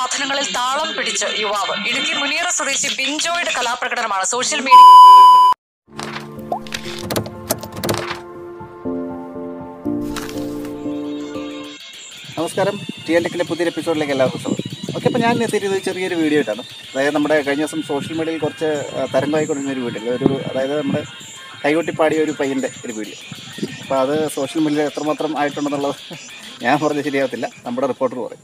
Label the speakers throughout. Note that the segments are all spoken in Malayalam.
Speaker 1: സാധനങ്ങളിൽ താളം പിടിച്ച് യുവാവ് ഇടുക്കി മുനിയറ സ്വദേശി ബിൻജോയുടെ കലാപ്രകടനമാണ് സോഷ്യൽ മീഡിയ
Speaker 2: നമസ്കാരം ടി എൽ ടെക്കിൻ്റെ പുതിയൊരു എപ്പിസോഡിലേക്ക് എല്ലാവർക്കും സ്വാഗതം ഓക്കെ അപ്പോൾ ഞാൻ എത്തിയത് ചെറിയൊരു വീഡിയോ ആയിട്ടാണ് അതായത് നമ്മുടെ കഴിഞ്ഞ ദിവസം സോഷ്യൽ മീഡിയയിൽ കുറച്ച് ആ, തരംഗമായിക്കൊണ്ടിരുന്ന ഒരു വീഡിയോ ഒരു അതായത് നമ്മുടെ കൈകൊട്ടി പാടിയ ഒരു പയ്യൻ്റെ ഒരു വീഡിയോ അപ്പോൾ അത് സോഷ്യൽ മീഡിയയിൽ എത്രമാത്രം ആയിട്ടുണ്ടെന്നുള്ളത് ഞാൻ പറഞ്ഞ് ശരിയാവത്തില്ല നമ്മുടെ റിപ്പോർട്ടർ പറയും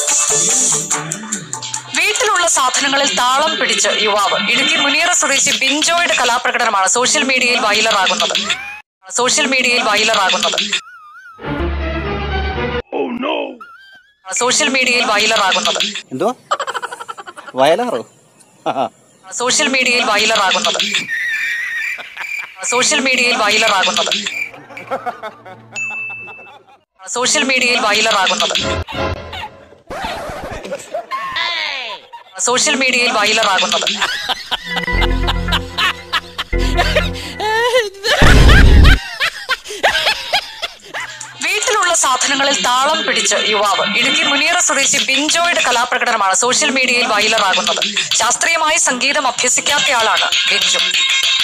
Speaker 1: വീട്ടിലുള്ള സാധനങ്ങളിൽ താളം പിടിച്ച് യുവാവ് ഇടുക്കി മുനിയറ സ്വദേശി ബിൻജോയുടെ കലാപ്രകടനമാണ് സോഷ്യൽ മീഡിയയിൽ വൈറലാകുന്നത് സോഷ്യൽ മീഡിയയിൽ വൈറലാകുന്നത് സോഷ്യൽ മീഡിയയിൽ വൈറലാകുന്നത്
Speaker 2: എന്തോ വയലാറോ ആ
Speaker 1: സോഷ്യൽ മീഡിയയിൽ വൈറലാകുന്നത് സോഷ്യൽ മീഡിയയിൽ വൈറലാകുന്നത് സോഷ്യൽ മീഡിയയിൽ വൈറലാകുന്നത് സോഷ്യൽ മീഡിയയിൽ വൈറലാകുന്നത് വീട്ടിലുള്ള സാധനങ്ങളിൽ താളം പിടിച്ച് യുവാവ് ഇടുക്കി മുനിയറ സ്വദേശി ബിൻജോയുടെ കലാപ്രകടനമാണ് സോഷ്യൽ മീഡിയയിൽ വൈറലാകുന്നത് ശാസ്ത്രീയമായി സംഗീതം അഭ്യസിക്കാത്തയാളാണ് ബിൻജു